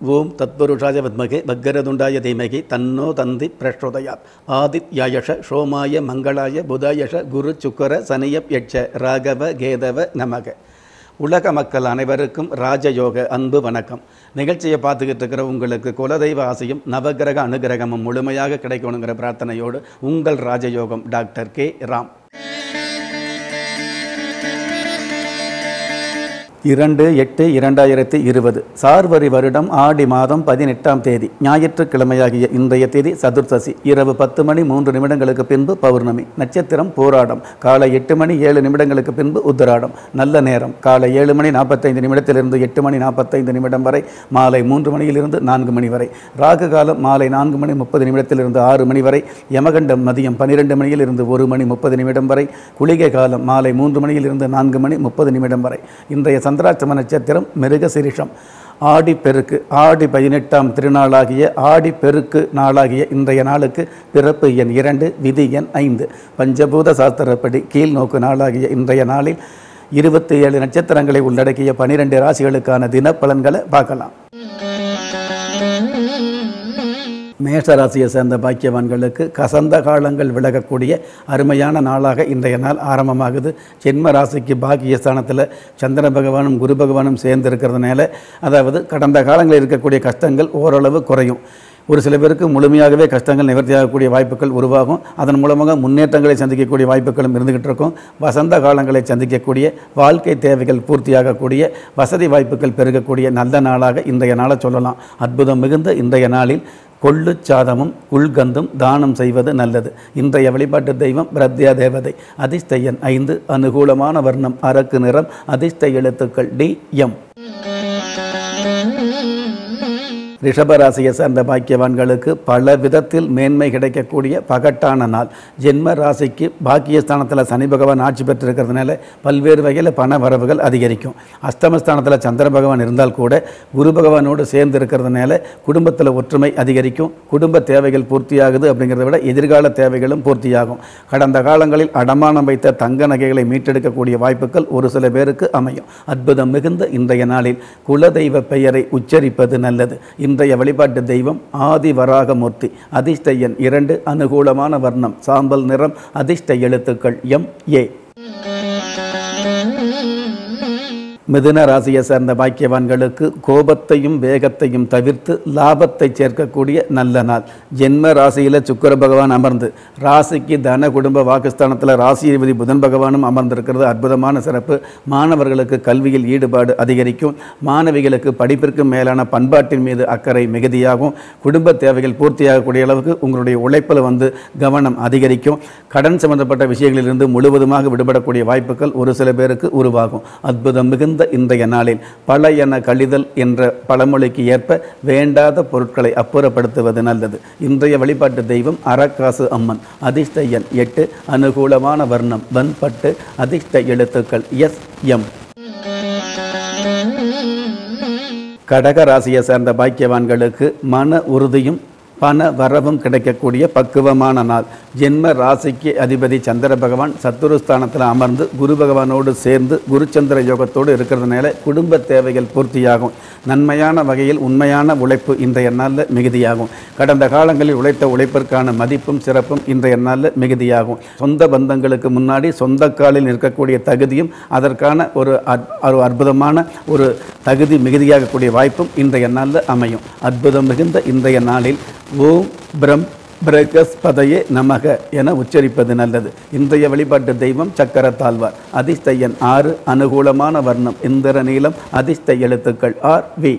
ஓம் தத்புருஷாய வித்மகே வக்கரதுண்டாய தீமகி தன்னோ தந்தி பிரச்சோதயாத் ஆதித்யாயஷ சோமாய மங்களாய புதாயஷ குரு சுக்கர சனியப் யட்ச ராகவ கேதவ நமக உலக மக்கள் அனைவருக்கும் ராஜயோக அன்பு வணக்கம் நிகழ்ச்சியை பார்த்துக்கிட்டு இருக்கிற உங்களுக்கு குலதெய்வ ஆசையும் நவகிரக அனுகிரகமும் முழுமையாக கிடைக்கணுங்கிற பிரார்த்தனையோடு உங்கள் ராஜயோகம் டாக்டர் கே ராம் இரண்டு எட்டு இரண்டாயிரத்தி இருபது சார்வரி வருடம் ஆடி மாதம் பதினெட்டாம் தேதி ஞாயிற்றுக்கிழமையாகிய இன்றைய தேதி சதுர்த்தசி இரவு பத்து மணி மூன்று நிமிடங்களுக்கு பின்பு பௌர்ணமி நட்சத்திரம் போராடம் காலை எட்டு மணி ஏழு நிமிடங்களுக்கு பின்பு உத்தராடம் நல்ல நேரம் காலை ஏழு மணி நாற்பத்தைந்து நிமிடத்திலிருந்து எட்டு மணி நாற்பத்தைந்து நிமிடம் வரை மாலை மூன்று மணியிலிருந்து நான்கு மணி வரை ராகு காலம் மாலை நான்கு மணி முப்பது நிமிடத்திலிருந்து ஆறு மணி வரை யமகண்டம் மதியம் பன்னிரெண்டு மணியில் இருந்து ஒரு மணி முப்பது நிமிடம் வரை குளிகை காலம் மாலை மூன்று மணியிலிருந்து நான்கு மணி முப்பது நிமிடம் வரை இன்றைய சந்திராட்சம நட்சத்திரம் மிருக சிரிஷம் ஆடி பெருக்கு ஆடி பதினெட்டாம் திருநாளாகிய ஆடி பெருக்கு நாளாகிய இன்றைய நாளுக்கு பிறப்பு எண் இரண்டு விதி எண் ஐந்து பஞ்சபூத சாஸ்திரப்படி கீழ் நோக்கு நாளாகிய இன்றைய நாளில் இருபத்தி ஏழு நட்சத்திரங்களை உள்ளடக்கிய பனிரெண்டு ராசிகளுக்கான தினப்பலன்களை பார்க்கலாம் மேஷராசியை சேர்ந்த பாக்கியவான்களுக்கு கசந்த காலங்கள் விலகக்கூடிய அருமையான நாளாக இன்றைய நாள் ஆரம்பமாகுது ஜென்ம ராசிக்கு பாக்கியஸ்தானத்தில் சந்திர பகவானும் குரு பகவானும் சேர்ந்து இருக்கிறதுனால அதாவது கடந்த காலங்களில் இருக்கக்கூடிய கஷ்டங்கள் ஓரளவு குறையும் ஒரு சில பேருக்கு முழுமையாகவே கஷ்டங்கள் நிவர்த்தியாகக்கூடிய வாய்ப்புகள் உருவாகும் அதன் மூலமாக முன்னேற்றங்களை சந்திக்கக்கூடிய வாய்ப்புகளும் இருந்துகிட்டு இருக்கும் வசந்த காலங்களை சந்திக்கக்கூடிய வாழ்க்கை தேவைகள் பூர்த்தியாகக்கூடிய வசதி வாய்ப்புகள் பெருகக்கூடிய நல்ல நாளாக இன்றைய நாளை சொல்லலாம் அற்புதம் மிகுந்த இன்றைய நாளில் கொள்ளு சாதமும் உள்கந்தும் தானம் செய்வது நல்லது இன்றைய வழிபாட்டு தெய்வம் பிரத்யா தேவதை அதிர்ஷ்ட எண் ஐந்து அனுகூலமான வர்ணம் அரக்கு நிறம் அதிர்ஷ்ட எழுத்துக்கள் டி எம் ரிஷபராசியை சேர்ந்த பாக்கியவான்களுக்கு பல விதத்தில் மேன்மை கிடைக்கக்கூடிய பகட்டான நாள் ஜென்ம ராசிக்கு பாக்கியஸ்தானத்தில் சனி பகவான் ஆட்சி பெற்றிருக்கிறதுனால பல்வேறு வகையில் பண வரவுகள் அதிகரிக்கும் அஷ்டமஸ்தானத்தில் சந்திர பகவான் இருந்தால் கூட குரு பகவானோடு சேர்ந்து இருக்கிறதுனால குடும்பத்தில் ஒற்றுமை அதிகரிக்கும் குடும்ப தேவைகள் பூர்த்தியாகுது அப்படிங்கிறத விட எதிர்கால தேவைகளும் பூர்த்தியாகும் கடந்த காலங்களில் அடமானம் வைத்த தங்க நகைகளை மீட்டெடுக்கக்கூடிய வாய்ப்புகள் ஒரு சில பேருக்கு அமையும் அற்புதம் மிகுந்த இன்றைய நாளில் குலதெய்வ பெயரை உச்சரிப்பது நல்லது இன்றைய வழிபாட்டு தெய்வம் ஆதி வராகமூர்த்தி அதிர்ஷ்ட எண் இரண்டு அனுகூலமான வர்ணம் சாம்பல் நிறம் அதிர்ஷ்ட எழுத்துக்கள் எம் ஏ மிதுன ராசியை சேர்ந்த பாக்கியவான்களுக்கு கோபத்தையும் வேகத்தையும் தவிர்த்து லாபத்தை சேர்க்கக்கூடிய நல்ல நாள் ஜென்ம ராசியில் சுக்கர பகவான் அமர்ந்து ராசிக்கு தன குடும்ப வாக்குஸ்தானத்தில் ராசி அதிபதி புதன் பகவானும் அமர்ந்திருக்கிறது அற்புதமான சிறப்பு மாணவர்களுக்கு கல்வியில் ஈடுபாடு அதிகரிக்கும் மாணவிகளுக்கு படிப்பிற்கு மேலான பண்பாட்டின் மீது அக்கறை மிகுதியாகும் குடும்ப தேவைகள் பூர்த்தியாகக்கூடிய அளவுக்கு உங்களுடைய உழைப்பில் வந்து கவனம் அதிகரிக்கும் கடன் சம்பந்தப்பட்ட விஷயங்களிலிருந்து முழுவதுமாக விடுபடக்கூடிய வாய்ப்புகள் ஒரு சில பேருக்கு உருவாகும் அற்புதம் மிகுந்த மிகுந்த இன்றைய நாளில் பழையன கழிதல் என்ற பழமொழிக்கு ஏற்ப வேண்டாத பொருட்களை அப்புறப்படுத்துவது நல்லது இன்றைய வழிபாட்டு தெய்வம் அரக்காசு அம்மன் அதிர்ஷ்ட எண் எட்டு அனுகூலமான வர்ணம் வன்பட்டு அதிர்ஷ்ட எழுத்துக்கள் எஸ் எம் கடக ராசியை சேர்ந்த பாக்கியவான்களுக்கு மன உறுதியும் பண வரவும் கிடைக்கக்கூடிய பக்குவமான நாள் ஜென்ம ராசிக்கு அதிபதி சந்திர பகவான் சத்துருஸ்தானத்தில் அமர்ந்து குரு பகவானோடு சேர்ந்து குருச்சந்திர யோகத்தோடு இருக்கிறதுனால குடும்ப தேவைகள் பூர்த்தியாகும் நன்மையான வகையில் உண்மையான உழைப்பு இன்றைய நாளில் மிகுதியாகும் கடந்த காலங்களில் உழைத்த உழைப்பிற்கான மதிப்பும் சிறப்பும் இன்றைய நாளில் மிகுதியாகும் சொந்த பந்தங்களுக்கு முன்னாடி சொந்த காலில் நிற்கக்கூடிய தகுதியும் அதற்கான ஒரு ஒரு அற்புதமான ஒரு தகுதி மிகுதியாகக்கூடிய வாய்ப்பும் இன்றைய நாளில் அமையும் அற்புதம் மிகுந்த இன்றைய நாளில் ஓம் பிரம் பிரகஸ்பதையே நமக என உச்சரிப்பது நல்லது இன்றைய வழிபாட்டு தெய்வம் சக்கர தாழ்வார் அதிர்ஷ்ட எண் ஆறு அனுகூலமான வர்ணம் இந்திர நீளம் அதிர்ஷ்ட எழுத்துக்கள் ஆர் வி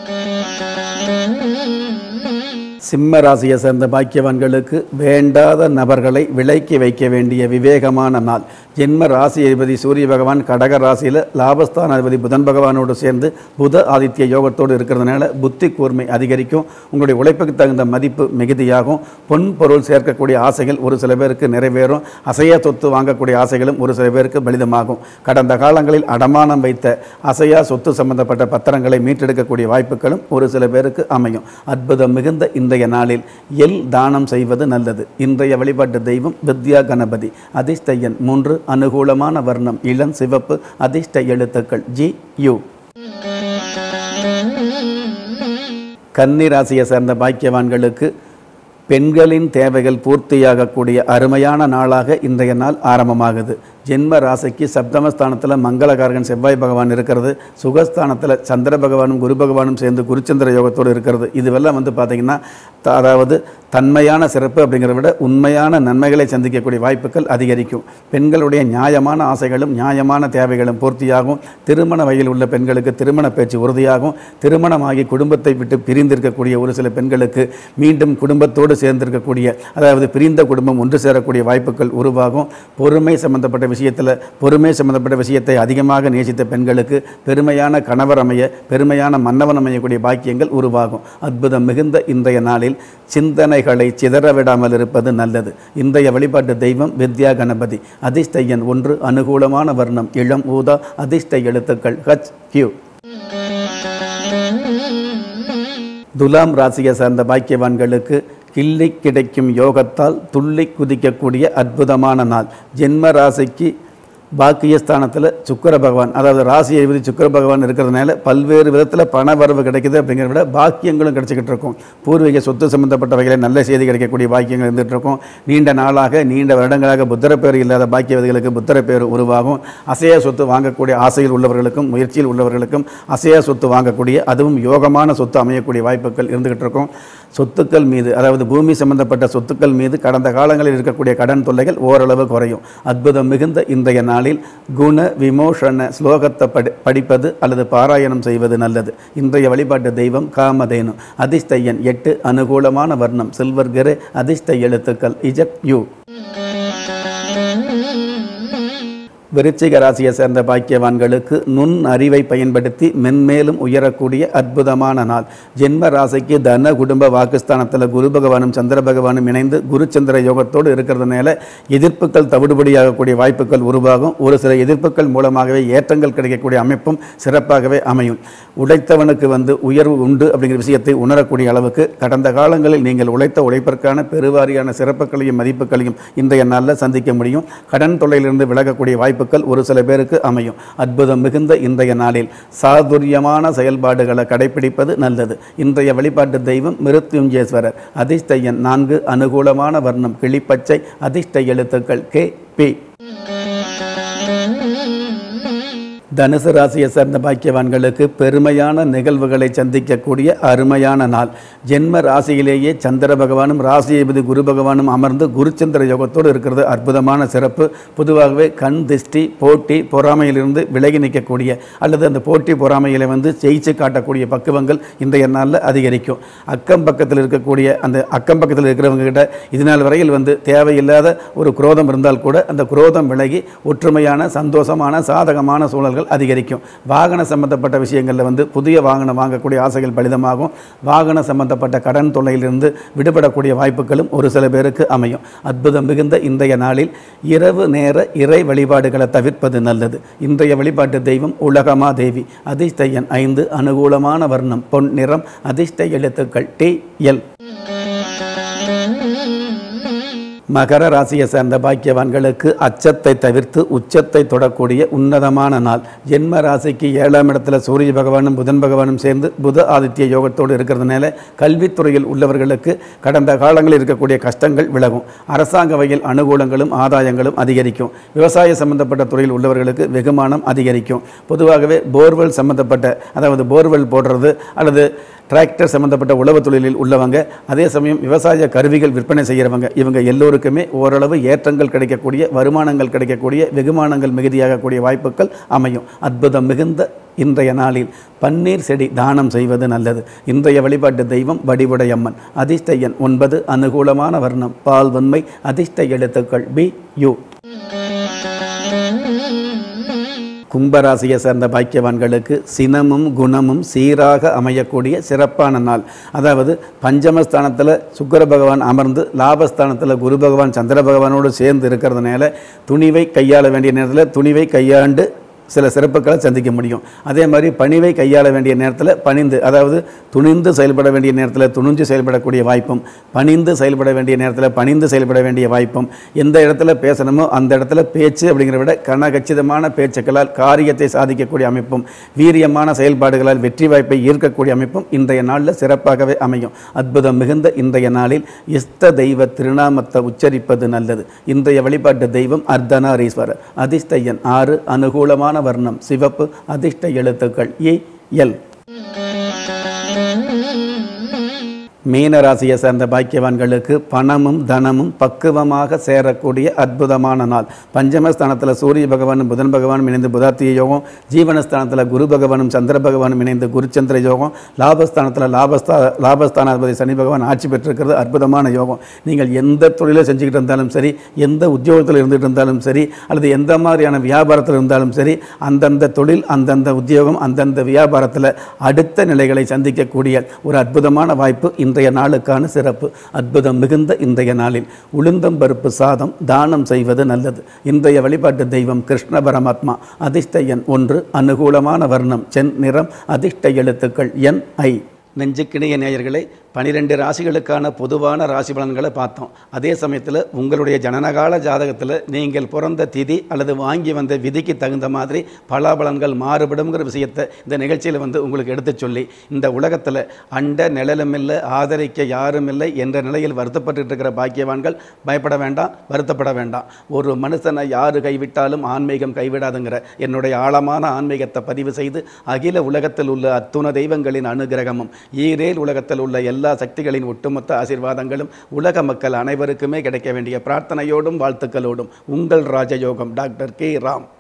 சிம்ம ராசியை சேர்ந்த பாக்கியவான்களுக்கு வேண்டாத நபர்களை விலைக்கு வைக்க வேண்டிய விவேகமான நாள் ஜென்ம ராசி அதிபதி சூரிய பகவான் கடக ராசியில் லாபஸ்தான அதிபதி புதன் பகவானோடு சேர்ந்து புத ஆதித்ய யோகத்தோடு இருக்கிறதுனால புத்தி கூர்மை அதிகரிக்கும் உங்களுடைய உழைப்புக்கு தகுந்த மதிப்பு மிகுதியாகும் பொன் பொருள் சேர்க்கக்கூடிய ஆசைகள் ஒரு சில பேருக்கு நிறைவேறும் அசையா சொத்து வாங்கக்கூடிய ஆசைகளும் ஒரு சில பேருக்கு பலிதமாகும் கடந்த காலங்களில் அடமானம் வைத்த அசையா சொத்து சம்பந்தப்பட்ட பத்திரங்களை மீட்டெடுக்கக்கூடிய வாய்ப்புகளும் ஒரு சில பேருக்கு அமையும் அற்புதம் மிகுந்த இன்றைய நாளில் எல் தானம் செய்வது நல்லது இன்றைய வழிபாட்டு தெய்வம் வித்யா கணபதி அதிர்ஷ்ட எண் மூன்று அனுகூலமான வர்ணம் இளம் சிவப்பு அதிர்ஷ்ட எழுத்துக்கள் ஜி யு கன்னி ராசியை சேர்ந்த பாக்கியவான்களுக்கு பெண்களின் தேவைகள் பூர்த்தியாகக்கூடிய அருமையான நாளாக இன்றைய நாள் ஆரம்பமாகுது ஜென்ம ராசிக்கு சப்தமஸ்தானத்தில் மங்களகாரகன் செவ்வாய் பகவான் இருக்கிறது சுகஸ்தானத்தில் சந்திர பகவானும் குரு பகவானும் சேர்ந்து குருச்சந்திர யோகத்தோடு இருக்கிறது இதுவெல்லாம் வந்து பார்த்திங்கன்னா த- அதாவது தன்மையான சிறப்பு அப்படிங்கிறத விட உண்மையான நன்மைகளை சந்திக்கக்கூடிய வாய்ப்புகள் அதிகரிக்கும் பெண்களுடைய நியாயமான ஆசைகளும் நியாயமான தேவைகளும் பூர்த்தியாகும் திருமண வயதில் உள்ள பெண்களுக்கு திருமண பேச்சு உறுதியாகும் திருமணமாகி குடும்பத்தை விட்டு பிரிந்திருக்கக்கூடிய ஒரு சில பெண்களுக்கு மீண்டும் குடும்பத்தோடு சேர்ந்திருக்கக்கூடிய அதாவது பிரிந்த குடும்பம் ஒன்று சேரக்கூடிய வாய்ப்புகள் உருவாகும் பொறுமை சம்பந்தப்பட்ட விஷயத்தில் பொறுமை சம்பந்தப்பட்ட விஷயத்தை அதிகமாக நேசித்த பெண்களுக்கு பெருமையான கணவர் அமைய பெருமையான மன்னவன் அமையக்கூடிய பாக்கியங்கள் உருவாகும் அற்புதம் மிகுந்த இன்றைய நாளில் சிந்தனைகளை சிதறவிடாமல் இருப்பது நல்லது இன்றைய வழிபாட்டு தெய்வம் வித்யா கணபதி அதிர்ஷ்ட எண் ஒன்று அனுகூலமான வர்ணம் இளம் ஊதா அதிர்ஷ்ட எழுத்துக்கள் ஹச் கியூ துலாம் ராசியை சார்ந்த பாக்கியவான்களுக்கு கிள்ளி கிடைக்கும் யோகத்தால் துள்ளி குதிக்கக்கூடிய அற்புதமான நாள் ஜென்ம ராசிக்கு பாக்கியஸ்தானத்தில் சுக்கிர பகவான் அதாவது ராசி அதிபதி சுக்கிர பகவான் இருக்கிறதுனால பல்வேறு விதத்தில் பண வரவு கிடைக்குது அப்படிங்கிறத விட பாக்கியங்களும் கிடைச்சிக்கிட்டு இருக்கும் பூர்வீக சொத்து சம்பந்தப்பட்ட வகையில் நல்ல செய்தி கிடைக்கக்கூடிய பாக்கியங்கள் இருந்துகிட்டு இருக்கும் நீண்ட நாளாக நீண்ட வருடங்களாக புத்திர பேர் இல்லாத பாக்கியவதிகளுக்கு புத்திர பேர் உருவாகும் அசையா சொத்து வாங்கக்கூடிய ஆசையில் உள்ளவர்களுக்கும் முயற்சியில் உள்ளவர்களுக்கும் அசையா சொத்து வாங்கக்கூடிய அதுவும் யோகமான சொத்து அமையக்கூடிய வாய்ப்புகள் இருந்துகிட்டு இருக்கும் சொத்துக்கள் மீது அதாவது பூமி சம்பந்தப்பட்ட சொத்துக்கள் மீது கடந்த காலங்களில் இருக்கக்கூடிய கடன் தொல்லைகள் ஓரளவு குறையும் அற்புதம் மிகுந்த இன்றைய நாளில் குண விமோஷன ஸ்லோகத்தை படி படிப்பது அல்லது பாராயணம் செய்வது நல்லது இன்றைய வழிபாட்டு தெய்வம் காமதேனு அதிர்ஷ்ட எண் எட்டு அனுகூலமான வர்ணம் சில்வர் கிரே அதிர்ஷ்ட எழுத்துக்கள் இஜட் யூ விருச்சிக ராசியை சேர்ந்த பாக்கியவான்களுக்கு நுண் அறிவை பயன்படுத்தி மென்மேலும் உயரக்கூடிய அற்புதமான நாள் ஜென்ம ராசிக்கு தன குடும்ப வாக்குஸ்தானத்தில் குரு பகவானும் சந்திர பகவானும் இணைந்து குரு சந்திர யோகத்தோடு இருக்கிறதுனால எதிர்ப்புகள் தவிடுபடியாகக்கூடிய வாய்ப்புகள் உருவாகும் ஒரு சில எதிர்ப்புகள் மூலமாகவே ஏற்றங்கள் கிடைக்கக்கூடிய அமைப்பும் சிறப்பாகவே அமையும் உழைத்தவனுக்கு வந்து உயர்வு உண்டு அப்படிங்கிற விஷயத்தை உணரக்கூடிய அளவுக்கு கடந்த காலங்களில் நீங்கள் உழைத்த உழைப்பிற்கான பெருவாரியான சிறப்புகளையும் மதிப்புகளையும் இன்றைய நாளில் சந்திக்க முடியும் கடன் தொல்லையிலிருந்து விலகக்கூடிய வாய்ப்புகள் ஒரு சில பேருக்கு அமையும் அற்புதம் மிகுந்த இன்றைய நாளில் சாதுரியமான செயல்பாடுகளை கடைபிடிப்பது நல்லது இன்றைய வழிபாட்டு தெய்வம் மிருத்யுஞ்சேஸ்வரர் அதிர்ஷ்ட எண் நான்கு அனுகூலமான வர்ணம் கிளிப்பச்சை அதிர்ஷ்ட எழுத்துக்கள் கே பி தனுசு ராசியை சேர்ந்த பாக்கியவான்களுக்கு பெருமையான நிகழ்வுகளை சந்திக்கக்கூடிய அருமையான நாள் ஜென்ம ராசியிலேயே சந்திர பகவானும் ராசியபதி குரு பகவானும் அமர்ந்து குருச்சந்திர யோகத்தோடு இருக்கிறது அற்புதமான சிறப்பு பொதுவாகவே கண் திஷ்டி போட்டி பொறாமையிலிருந்து விலகி நிற்கக்கூடிய அல்லது அந்த போட்டி பொறாமையில வந்து ஜெயிச்சு காட்டக்கூடிய பக்குவங்கள் இன்றைய நாளில் அதிகரிக்கும் அக்கம் பக்கத்தில் இருக்கக்கூடிய அந்த அக்கம் பக்கத்தில் இருக்கிறவங்க கிட்ட இது நாள் வரையில் வந்து தேவையில்லாத ஒரு குரோதம் இருந்தால் கூட அந்த குரோதம் விலகி ஒற்றுமையான சந்தோஷமான சாதகமான சூழல்கள் அதிகரிக்கும் வாகன சம்பந்தப்பட்ட விஷயங்களில் வந்து புதிய வாகனம் வாங்கக்கூடிய ஆசைகள் பலிதமாகும் வாகன சம்பந்தப்பட்ட கடன் தொல்லையிலிருந்து விடுபடக்கூடிய வாய்ப்புகளும் ஒரு சில பேருக்கு அமையும் அற்புதம் மிகுந்த இன்றைய நாளில் இரவு நேர இறை வழிபாடுகளை தவிர்ப்பது நல்லது இன்றைய வழிபாட்டு தெய்வம் உலகமா தேவி அதிர்ஷ்ட எண் ஐந்து அனுகூலமான வர்ணம் பொன் நிறம் அதிர்ஷ்ட எழுத்துக்கள் டி எல் மகர ராசியை சேர்ந்த பாக்கியவான்களுக்கு அச்சத்தை தவிர்த்து உச்சத்தை தொடக்கூடிய உன்னதமான நாள் ஜென்ம ராசிக்கு ஏழாம் இடத்துல சூரிய பகவானும் புதன் பகவானும் சேர்ந்து புத ஆதித்ய யோகத்தோடு இருக்கிறதுனால கல்வித்துறையில் உள்ளவர்களுக்கு கடந்த காலங்களில் இருக்கக்கூடிய கஷ்டங்கள் விலகும் அரசாங்க வகையில் அனுகூலங்களும் ஆதாயங்களும் அதிகரிக்கும் விவசாய சம்பந்தப்பட்ட துறையில் உள்ளவர்களுக்கு வெகுமானம் அதிகரிக்கும் பொதுவாகவே போர்வெல் சம்பந்தப்பட்ட அதாவது போர்வெல் போடுறது அல்லது டிராக்டர் சம்பந்தப்பட்ட உழவு தொழிலில் உள்ளவங்க அதே சமயம் விவசாய கருவிகள் விற்பனை செய்கிறவங்க இவங்க எல்லோருக்குமே ஓரளவு ஏற்றங்கள் கிடைக்கக்கூடிய வருமானங்கள் கிடைக்கக்கூடிய வெகுமானங்கள் மிகுதியாகக்கூடிய வாய்ப்புகள் அமையும் அற்புதம் மிகுந்த இன்றைய நாளில் பன்னீர் செடி தானம் செய்வது நல்லது இன்றைய வழிபாட்டு தெய்வம் வடிவுடையம்மன் அதிர்ஷ்ட எண் ஒன்பது அனுகூலமான வர்ணம் பால் வன்மை அதிர்ஷ்ட எழுத்துக்கள் பி யு கும்பராசியை சேர்ந்த பாக்கியவான்களுக்கு சினமும் குணமும் சீராக அமையக்கூடிய சிறப்பான நாள் அதாவது பஞ்சமஸ்தானத்தில் சுக்கிர பகவான் அமர்ந்து லாபஸ்தானத்தில் குரு பகவான் சந்திர பகவானோடு சேர்ந்து இருக்கிறதுனால துணிவை கையாள வேண்டிய நேரத்தில் துணிவை கையாண்டு சில சிறப்புகளை சந்திக்க முடியும் அதே மாதிரி பணிவை கையாள வேண்டிய நேரத்தில் பணிந்து அதாவது துணிந்து செயல்பட வேண்டிய நேரத்தில் துணிஞ்சு செயல்படக்கூடிய வாய்ப்பும் பணிந்து செயல்பட வேண்டிய நேரத்தில் பணிந்து செயல்பட வேண்டிய வாய்ப்பும் எந்த இடத்துல பேசணுமோ அந்த இடத்துல பேச்சு அப்படிங்கிறத விட கனகச்சிதமான பேச்சுக்களால் காரியத்தை சாதிக்கக்கூடிய அமைப்பும் வீரியமான செயல்பாடுகளால் வெற்றி வாய்ப்பை ஈர்க்கக்கூடிய அமைப்பும் இன்றைய நாளில் சிறப்பாகவே அமையும் அற்புதம் மிகுந்த இன்றைய நாளில் இஷ்ட தெய்வ திருநாமத்தை உச்சரிப்பது நல்லது இன்றைய வழிபாட்டு தெய்வம் அர்த்தநாரீஸ்வரர் அதிர்ஷ்ட எண் ஆறு அனுகூலமான வர்ணம் சிவப்பு அதிர்ஷ்ட எழுத்துக்கள் இ எல் மீன ராசியை சேர்ந்த பாக்கியவான்களுக்கு பணமும் தனமும் பக்குவமாக சேரக்கூடிய அற்புதமான நாள் பஞ்சமஸ்தானத்தில் சூரிய பகவானும் புதன் பகவானும் இணைந்து புதாத்திய யோகம் ஜீவனஸ்தானத்தில் குரு பகவானும் சந்திர பகவானும் இணைந்து குருச்சந்திர யோகம் லாபஸ்தானத்தில் லாபஸ்தா லாபஸ்தானாதிபதி சனி பகவான் ஆட்சி பெற்றிருக்கிறது அற்புதமான யோகம் நீங்கள் எந்த தொழிலை செஞ்சுக்கிட்டு இருந்தாலும் சரி எந்த உத்தியோகத்தில் இருந்துகிட்டு இருந்தாலும் சரி அல்லது எந்த மாதிரியான வியாபாரத்தில் இருந்தாலும் சரி அந்தந்த தொழில் அந்தந்த உத்தியோகம் அந்தந்த வியாபாரத்தில் அடுத்த நிலைகளை சந்திக்கக்கூடிய ஒரு அற்புதமான வாய்ப்பு இன்றைய நாளுக்கான சிறப்பு அற்புதம் மிகுந்த இன்றைய நாளில் உளுந்தம் பருப்பு சாதம் தானம் செய்வது நல்லது இன்றைய வழிபாட்டு தெய்வம் கிருஷ்ண பரமாத்மா அதிர்ஷ்ட எண் ஒன்று அனுகூலமான வர்ணம் சென் நிறம் அதிர்ஷ்ட எழுத்துக்கள் என் ஐ நெஞ்சுக்கிணைய நேயர்களே பனிரெண்டு ராசிகளுக்கான பொதுவான ராசி பலன்களை பார்த்தோம் அதே சமயத்தில் உங்களுடைய ஜனனகால ஜாதகத்தில் நீங்கள் பிறந்த திதி அல்லது வாங்கி வந்த விதிக்கு தகுந்த மாதிரி பலாபலன்கள் மாறுபடுங்கிற விஷயத்தை இந்த நிகழ்ச்சியில் வந்து உங்களுக்கு எடுத்துச் சொல்லி இந்த உலகத்தில் அண்ட நிழலும் இல்லை ஆதரிக்க யாரும் இல்லை என்ற நிலையில் வருத்தப்பட்டு இருக்கிற பாக்கியவான்கள் பயப்பட வேண்டாம் வருத்தப்பட வேண்டாம் ஒரு மனுஷனை யாரு கைவிட்டாலும் ஆன்மீகம் கைவிடாதுங்கிற என்னுடைய ஆழமான ஆன்மீகத்தை பதிவு செய்து அகில உலகத்தில் உள்ள அத்துண தெய்வங்களின் அனுகிரகமும் ஈரேல் உலகத்தில் உள்ள எல்லா சக்திகளின் ஒட்டுமொத்த ஆசீர்வாதங்களும் உலக மக்கள் அனைவருக்குமே கிடைக்க வேண்டிய பிரார்த்தனையோடும் வாழ்த்துக்களோடும் உங்கள் ராஜயோகம் டாக்டர் கே ராம்